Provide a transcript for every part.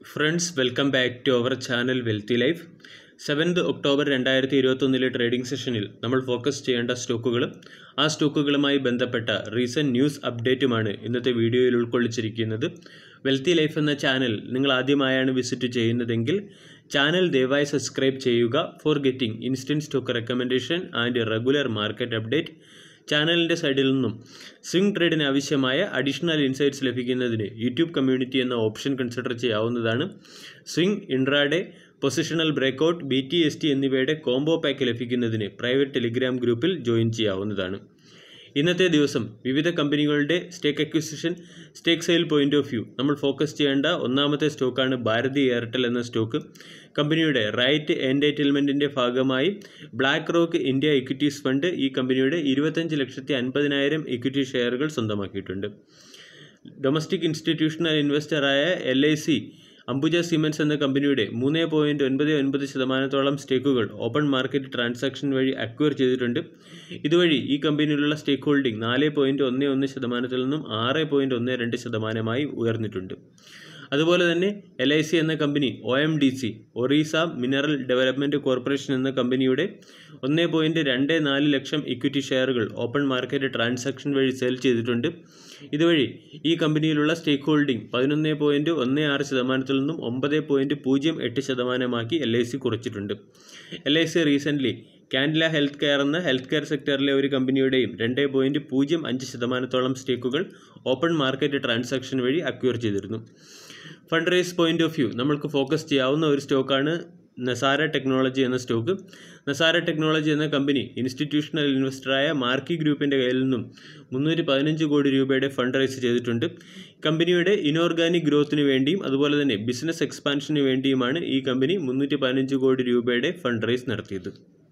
friends welcome back to our channel wealthy life seventh October രണ്ടായിരത്തി ഇരുപത്തൊന്നിലെ trading സെഷനിൽ നമ്മൾ ഫോക്കസ് ചെയ്യേണ്ട സ്റ്റോക്കുകളും ആ സ്റ്റോക്കുകളുമായി ബന്ധപ്പെട്ട റീസെൻറ്റ് ന്യൂസ് അപ്ഡേറ്റുമാണ് ഇന്നത്തെ വീഡിയോയിൽ ഉൾക്കൊള്ളിച്ചിരിക്കുന്നത് വെൽത്തി ലൈഫ് എന്ന ചാനൽ നിങ്ങൾ ആദ്യമായാണ് വിസിറ്റ് ചെയ്യുന്നതെങ്കിൽ ചാനൽ ദയവായി സബ്സ്ക്രൈബ് ചെയ്യുക for getting instant stock recommendation and regular market update ചാനലിൻ്റെ സൈഡിൽ നിന്നും സ്വിംഗ് ട്രേഡിന് ആവശ്യമായ അഡീഷണൽ ഇൻസൈറ്റ്സ് ലഭിക്കുന്നതിന് യൂട്യൂബ് കമ്മ്യൂണിറ്റി എന്ന ഓപ്ഷൻ കൺസിഡർ ചെയ്യാവുന്നതാണ് swing intraday positional breakout B T S T എന്നിവയുടെ കോംബോ പാക്ക് ലഭിക്കുന്നതിന് പ്രൈവറ്റ് ടെലിഗ്രാം ഗ്രൂപ്പിൽ ജോയിൻ ചെയ്യാവുന്നതാണ് ഇന്നത്തെ ദിവസം വിവിധ കമ്പനികളുടെ stake acquisition stake sale point of view നമ്മൾ ഫോക്കസ് ചെയ്യേണ്ട ഒന്നാമത്തെ സ്റ്റോക്കാണ് ഭാരതി എയർടെൽ എന്ന സ്റ്റോക്ക് കമ്പനിയുടെ റൈറ്റ് എൻറ്റൈറ്റിൽമെൻറ്റിൻ്റെ ഭാഗമായി BlackRock India equities fund ഈ കമ്പനിയുടെ ഇരുപത്തഞ്ച് ലക്ഷത്തി അൻപതിനായിരം ഇക്വിറ്റി ഷെയറുകൾ സ്വന്തമാക്കിയിട്ടുണ്ട് ഡൊമസ്റ്റിക് ഇൻസ്റ്റിറ്റ്യൂഷണൽ ഇൻവെസ്റ്ററായ L I C Ambuja cements എന്ന കമ്പനിയുടെ മൂന്ന് പോയിൻറ്റ് ഒൻപത് ഒൻപത് ശതമാനത്തോളം സ്റ്റേക്കുകൾ ഓപ്പൺ മാർക്കറ്റ് ട്രാൻസാക്ഷൻ വഴി അക്വയർ ചെയ്തിട്ടുണ്ട് ഇതുവഴി ഈ കമ്പനിയിലുള്ള സ്റ്റേക്ക് ഹോൾഡിംഗ് നാല് പോയിൻറ്റ് ഒന്ന് ഒന്ന് ശതമാനത്തിൽ നിന്നും ആറ് പോയിൻറ്റ് ഒന്ന് രണ്ട് ശതമാനമായി ഉയർന്നിട്ടുണ്ട് അതുപോലെ തന്നെ എൽ ഐ സി എന്ന company O M D C Orissa mineral development corporation എന്ന കമ്പനിയുടെ ഒന്ന് പോയിൻറ്റ് രണ്ട് നാല് ലക്ഷം ഇക്വിറ്റി ഷെയറുകൾ ഓപ്പൺ മാർക്കറ്റ് ട്രാൻസാക്ഷൻ വഴി സെയിൽ ചെയ്തിട്ടുണ്ട് ഇതുവഴി ഈ കമ്പനിയിലുള്ള സ്റ്റേക്ക് ഹോൾഡിംഗ് പതിനൊന്ന് പോയിൻറ്റ് ഒന്ന് ആറ് ശതമാനത്തിൽ നിന്നും ഒമ്പത് പോയിൻറ്റ് പൂജ്യം എട്ട് ശതമാനമാക്കി എൽ ഐ സി കുറച്ചിട്ടുണ്ട് L I C recently Cadila health care എന്ന ഹെൽത്ത് കെയർ സെക്ടറിലെ ഒരു കമ്പനിയുടെയും രണ്ട് പോയിൻറ്റ് പൂജ്യം അഞ്ച് ശതമാനത്തോളം സ്റ്റേക്കുകൾ ഓപ്പൺ മാർക്കറ്റ് ട്രാൻസാക്ഷൻ വഴി അക്വയർ ചെയ്തിരുന്നു fund raise point of view നമ്മൾക്ക് ഫോക്കസ് ചെയ്യാവുന്ന ഒരു സ്റ്റോക്കാണ് നസാര ടെക്നോളജി എന്ന സ്റ്റോക്ക് നസാര ടെക്നോളജി എന്ന കമ്പനി ഇൻസ്റ്റിറ്റ്യൂഷണൽ ഇൻവെസ്റ്ററായ മാർക്കി ഗ്രൂപ്പിൻ്റെ കയ്യിൽ നിന്നും മുന്നൂറ്റി പതിനഞ്ച് കോടി രൂപയുടെ ഫണ്ട് റൈസ് ചെയ്തിട്ടുണ്ട് കമ്പനിയുടെ ഇനോർഗാനിക് ഗ്രോത്തിന് വേണ്ടിയും അതുപോലെ തന്നെ ബിസിനസ് എക്സ്പാൻഷന് വേണ്ടിയുമാണ് ഈ കമ്പനി മുന്നൂറ്റി പതിനഞ്ച് കോടി രൂപയുടെ ഫണ്ട് റൈസ് നടത്തിയത്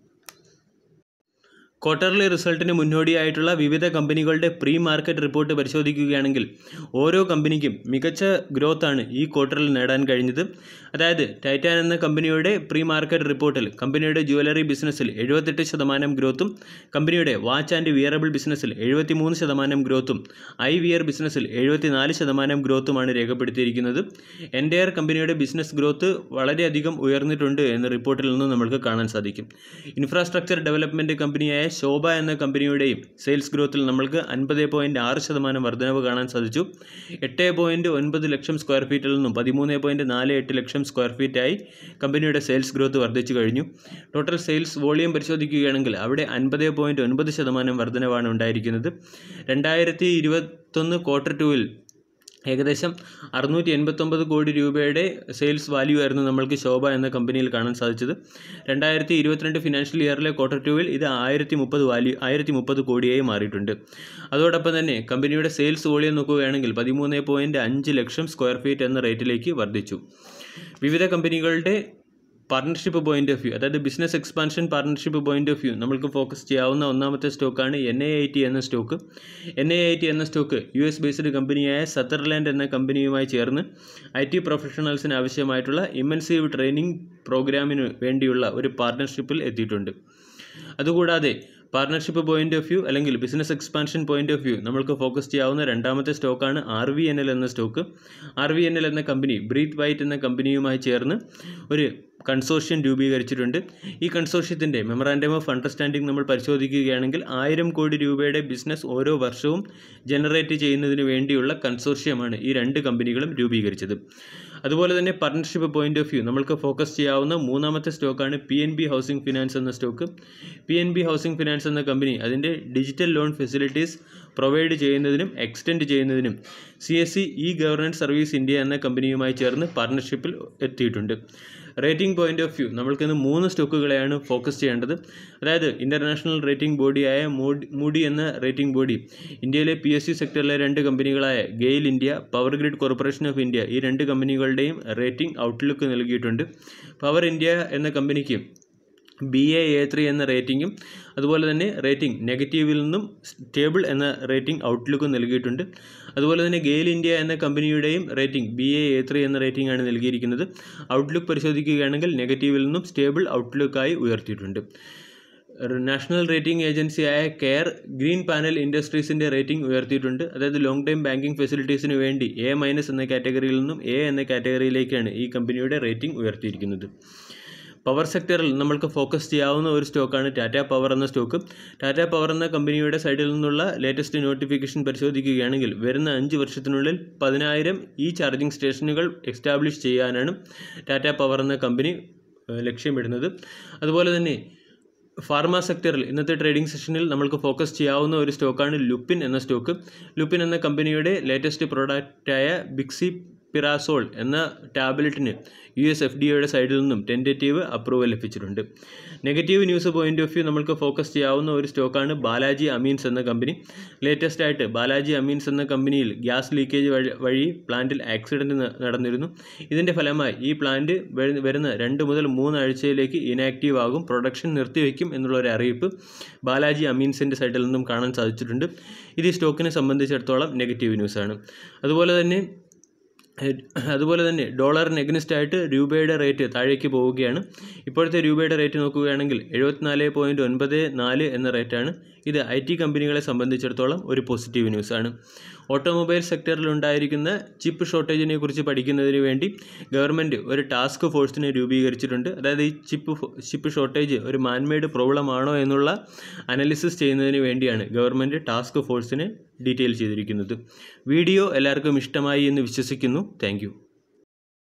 ക്വാർട്ടർലി റിസൾട്ടിന് മുന്നോടിയായിട്ടുള്ള വിവിധ കമ്പനികളുടെ പ്രീ മാർക്കറ്റ് റിപ്പോർട്ട് പരിശോധിക്കുകയാണെങ്കിൽ ഓരോ കമ്പനിക്കും മികച്ച ഗ്രോത്താണ് ഈ ക്വാർട്ടറിൽ നേടാൻ കഴിഞ്ഞത് അതായത് ടൈറ്റാൻ എന്ന കമ്പനിയുടെ പ്രീ മാർക്കറ്റ് റിപ്പോർട്ടിൽ കമ്പനിയുടെ ജുവലറി ബിസിനസ്സിൽ എഴുപത്തെട്ട് ശതമാനം ഗ്രോത്തും കമ്പനിയുടെ വാച്ച് ആൻഡ് വിയറബിൾ ബിസിനസ്സിൽ എഴുപത്തിമൂന്ന് ശതമാനം ഗ്രോത്തും ഐ വിയർ ബിസിനസ്സിൽ എഴുപത്തിനാല് ശതമാനം ഗ്രോത്തുമാണ് രേഖപ്പെടുത്തിയിരിക്കുന്നത് എൻ്റയർ കമ്പനിയുടെ ബിസിനസ് ഗ്രോത്ത് വളരെയധികം ഉയർന്നിട്ടുണ്ട് എന്ന് റിപ്പോർട്ടിൽ നിന്ന് നമുക്ക് കാണാൻ സാധിക്കും ഇൻഫ്രാസ്ട്രക്ചർ ഡെവലപ്മെൻറ്റ് കമ്പനിയായ ശോഭ എന്ന കമ്പനിയുടെയും സെയിൽസ് ഗ്രോത്തിൽ നമ്മൾക്ക് അൻപത് പോയിൻറ്റ് ആറ് ശതമാനം വർധനവ് കാണാൻ സാധിച്ചു എട്ട് പോയിൻറ്റ് ഒൻപത് ലക്ഷം സ്ക്വയർ ഫീറ്റിൽ നിന്നും പതിമൂന്ന് പോയിൻറ്റ് നാല് എട്ട് ലക്ഷം സ്ക്വയർ ഫീറ്റായി കമ്പനിയുടെ സെയിൽസ് ഗ്രോത്ത് വർദ്ധിച്ചു കഴിഞ്ഞു ടോട്ടൽ സെയിൽസ് വോളിയം പരിശോധിക്കുകയാണെങ്കിൽ അവിടെ അൻപത് പോയിൻറ്റ് ഒൻപത് ശതമാനം വർധനവാണ് ഉണ്ടായിരിക്കുന്നത് രണ്ടായിരത്തി ഇരുപത്തൊന്ന് ക്വാർട്ടർ ടുവിൽ ഏകദേശം അറുന്നൂറ്റി എൺപത്തൊമ്പത് കോടി രൂപയുടെ സെയിൽസ് വാല്യൂ ആയിരുന്നു നമ്മൾക്ക് ശോഭ എന്ന കമ്പനിയിൽ കാണാൻ സാധിച്ചത് രണ്ടായിരത്തി ഇരുപത്തിരണ്ട് ഫിനാൻഷ്യൽ ഇയറിലെ ക്വാർട്ടർ ടുവിൽ ഇത് ആയിരത്തി മുപ്പത് വാല്യൂ ആയിരത്തി മുപ്പത് കോടിയായി മാറിയിട്ടുണ്ട് അതോടൊപ്പം തന്നെ കമ്പനിയുടെ സെയിൽസ് വോളിയം നോക്കുകയാണെങ്കിൽ പതിമൂന്ന് പോയിൻറ്റ് അഞ്ച് ലക്ഷം സ്ക്വയർ ഫീറ്റ് എന്ന റേറ്റിലേക്ക് വർദ്ധിച്ചു വിവിധ കമ്പനികളുടെ പാർട്ണർഷിപ്പ് പോയിന്റ് ഓഫ് വ്യൂ അതായത് business expansion partnership point of view നമ്മൾക്ക് ഫോക്കസ് ചെയ്യാവുന്ന ഒന്നാമത്തെ സ്റ്റോക്കാണ് എൻ ഐ ഐ ടി എന്ന stock N I I T എന്ന സ്റ്റോക്ക് യു എസ് ബേസ്ഡ് കമ്പനിയായ സത്തർലാൻഡ് എന്ന കമ്പനിയുമായി ചേർന്ന് ഐ ടി പ്രൊഫഷണൽസിന് ആവശ്യമായിട്ടുള്ള ഇമ്മൻസീവ് ട്രെയിനിങ് പ്രോഗ്രാമിന് വേണ്ടിയുള്ള ഒരു പാർട്ണർഷിപ്പിൽ എത്തിയിട്ടുണ്ട് അതുകൂടാതെ പാർട്ണർഷിപ്പ് പോയിന്റ് ഓഫ് വ്യൂ അല്ലെങ്കിൽ business expansion point of view നമ്മൾക്ക് ഫോക്കസ് ചെയ്യാവുന്ന രണ്ടാമത്തെ സ്റ്റോക്കാണ് ആർ വി എൻ എൽ എന്ന stock R V N L എന്ന കമ്പനി ബ്രീത്ത് വൈറ്റ് എന്ന കമ്പനിയുമായി ചേർന്ന് ഒരു കൺസോർഷ്യം രൂപീകരിച്ചിട്ടുണ്ട് ഈ കൺസോർഷ്യത്തിൻ്റെ മെമ്മറാൻഡം ഓഫ് അണ്ടർസ്റ്റാൻഡിംഗ് നമ്മൾ പരിശോധിക്കുകയാണെങ്കിൽ ആയിരം കോടി രൂപയുടെ ബിസിനസ് ഓരോ വർഷവും ജനറേറ്റ് ചെയ്യുന്നതിന് വേണ്ടിയുള്ള കൺസോർഷ്യമാണ് ഈ രണ്ട് കമ്പനികളും രൂപീകരിച്ചത് അതുപോലെ തന്നെ പാർട്ണർഷിപ്പ് പോയിന്റ് ഓഫ് വ്യൂ നമ്മൾക്ക് ഫോക്കസ് ചെയ്യാവുന്ന മൂന്നാമത്തെ സ്റ്റോക്കാണ് P N B housing finance എന്ന stock P N B housing finance എന്ന കമ്പനി അതിൻ്റെ ഡിജിറ്റൽ ലോൺ ഫെസിലിറ്റീസ് പ്രൊവൈഡ് ചെയ്യുന്നതിനും എക്സ്റ്റെൻഡ് ചെയ്യുന്നതിനും C S C E governance service India എന്ന കമ്പനിയുമായി ചേർന്ന് പാർട്ണർഷിപ്പിൽ എത്തിയിട്ടുണ്ട് റേറ്റിംഗ് പോയിന്റ് ഓഫ് വ്യൂ നമ്മൾക്കിന്ന് മൂന്ന് സ്റ്റോക്കുകളെയാണ് ഫോക്കസ് ചെയ്യേണ്ടത് അതായത് ഇൻ്റർനാഷണൽ റേറ്റിംഗ് ബോഡിയായ മൂഡി മൂഡി എന്ന റേറ്റിംഗ് ബോഡി ഇന്ത്യയിലെ പി എസ് സി സെക്ടറിലെ രണ്ട് കമ്പനികളായ GAIL India power grid corporation of India ഈ രണ്ട് കമ്പനികളുടെയും റേറ്റിംഗ് ഔട്ട്ലുക്ക് നൽകിയിട്ടുണ്ട് പവർ ഇന്ത്യ എന്ന കമ്പനിക്ക് ബി എ എ ത്രീ എന്ന റേറ്റിംഗും അതുപോലെ തന്നെ റേറ്റിംഗ് നെഗറ്റീവിൽ നിന്നും സ്റ്റേബിൾ എന്ന റേറ്റിംഗ് ഔട്ട്ലുക്കും നൽകിയിട്ടുണ്ട് അതുപോലെ തന്നെ ഗെയിൽ ഇന്ത്യ എന്ന കമ്പനിയുടെയും rating B A A three എന്ന റേറ്റിംഗ് ആണ് നൽകിയിരിക്കുന്നത് ഔട്ട്ലുക്ക് പരിശോധിക്കുകയാണെങ്കിൽ നെഗറ്റീവിൽ നിന്നും സ്റ്റേബിൾ ഔട്ട്ലുക്കായി ഉയർത്തിയിട്ടുണ്ട് നാഷണൽ റേറ്റിംഗ് ഏജൻസിയായ കെയർ ഗ്രീൻ പാനൽ ഇൻഡസ്ട്രീസിൻ്റെ റേറ്റിംഗ് ഉയർത്തിയിട്ടുണ്ട് അതായത് ലോങ് ടൈം ബാങ്കിങ് ഫെസിലിറ്റീസിന് വേണ്ടി എ മൈനസ് എന്ന കാറ്റഗറിയിൽ നിന്നും എ എന്ന കാറ്റഗറിയിലേക്കാണ് ഈ കമ്പനിയുടെ റേറ്റിംഗ് ഉയർത്തിയിരിക്കുന്നത് പവർ സെക്ടറിൽ നമ്മൾക്ക് ഫോക്കസ് ചെയ്യാവുന്ന ഒരു സ്റ്റോക്കാണ് ടാറ്റ പവർ എന്ന സ്റ്റോക്ക് ടാറ്റ പവർ എന്ന കമ്പനിയുടെ സൈഡിൽ നിന്നുള്ള ലേറ്റസ്റ്റ് നോട്ടിഫിക്കേഷൻ പരിശോധിക്കുകയാണെങ്കിൽ വരുന്ന അഞ്ച് വർഷത്തിനുള്ളിൽ പതിനായിരം ഈ ചാർജിംഗ് സ്റ്റേഷനുകൾ എസ്റ്റാബ്ലിഷ് ചെയ്യാനാണ് ടാറ്റ പവർ എന്ന കമ്പനി ഏഹ്, ലക്ഷ്യമിടുന്നത് അതുപോലെ തന്നെ ഫാർമ സെക്ടറിൽ ഇന്നത്തെ ട്രേഡിംഗ് സെഷനിൽ നമ്മൾക്ക് ഫോക്കസ് ചെയ്യാവുന്ന ഒരു സ്റ്റോക്കാണ് ലുപ്പിൻ എന്ന സ്റ്റോക്ക് ലുപ്പിൻ എന്ന കമ്പനിയുടെ ലേറ്റസ്റ്റ് പ്രോഡക്റ്റായ ബിക്സി പിറാസോൾ എന്ന ടാബ്ലറ്റിന് യു എസ് എഫ് ഡി ഒയുടെ സൈഡിൽ നിന്നും ടെൻറ്റേറ്റീവ് അപ്രൂവൽ ലഭിച്ചിട്ടുണ്ട് negative news point of view നമ്മൾക്ക് ഫോക്കസ് ചെയ്യാവുന്ന ഒരു സ്റ്റോക്കാണ് ബാലാജി അമീൻസ് എന്ന കമ്പനി ലേറ്റസ്റ്റ് ആയിട്ട് ബാലാജി അമീൻസ് എന്ന കമ്പനിയിൽ ഗ്യാസ് ലീക്കേജ് വഴി വഴി പ്ലാന്റിൽ ആക്സിഡൻറ്റ് നടന്നിരുന്നു ഇതിൻ്റെ ഫലമായി ഈ പ്ലാന്റ് വരു- വരുന്ന രണ്ട് മുതൽ മൂന്ന് ആഴ്ചയിലേക്ക് ഇനാക്റ്റീവ് ആകും പ്രൊഡക്ഷൻ നിർത്തിവെക്കും എന്നുള്ള ഒരു അറിയിപ്പ് ബാലാജി അമീൻസിൻ്റെ സൈഡിൽ നിന്നും കാണാൻ സാധിച്ചിട്ടുണ്ട് ഇത് ഈ സ്റ്റോക്കിനെ സംബന്ധിച്ചിടത്തോളം നെഗറ്റീവ് ന്യൂസാണ് അതുപോലെ തന്നെ ഹെഡ്- അതുപോലെ തന്നെ ഡോളറിന് എഗ്നിസ്റ്റ് ആയിട്ട് രൂപയുടെ റേറ്റ് താഴേക്ക് പോവുകയാണ് ഇപ്പോഴത്തെ രൂപയുടെ റേറ്റ് നോക്കുകയാണെങ്കിൽ എഴുപത്തിനാല് പോയിൻറ്റ് ഒൻപത് നാല് എന്ന റേറ്റാണ് ഇത് ഐ ടി കമ്പനികളെ സംബന്ധിച്ചിടത്തോളം ഒരു പോസിറ്റീവ് ന്യൂസാണ് ഓട്ടോമൊബൈൽ സെക്ടറിൽ ഉണ്ടായിരിക്കുന്ന ചിപ്പ് ഷോർട്ടേജിനെ കുറിച്ച് പഠിക്കുന്നതിന് വേണ്ടി ഗവൺമെൻറ് ഒരു ടാസ്ക് ഫോഴ്സിനെ രൂപീകരിച്ചിട്ടുണ്ട് അതായത് ഈ ചിപ്പ് ചിപ്പ് ഷോർട്ടേജ് ഒരു മാൻമെയ്ഡ് പ്രോബ്ലം ആണോ എന്നുള്ള അനാലിസിസ് ചെയ്യുന്നതിന് വേണ്ടിയാണ് ഗവൺമെൻറ് ടാസ്ക് ഫോഴ്സിനെ ഡീറ്റെയിൽ ചെയ്തിരിക്കുന്നത് വീഡിയോ എല്ലാവർക്കും ഇഷ്ടമായി എന്ന് വിശ്വസിക്കുന്നു താങ്ക്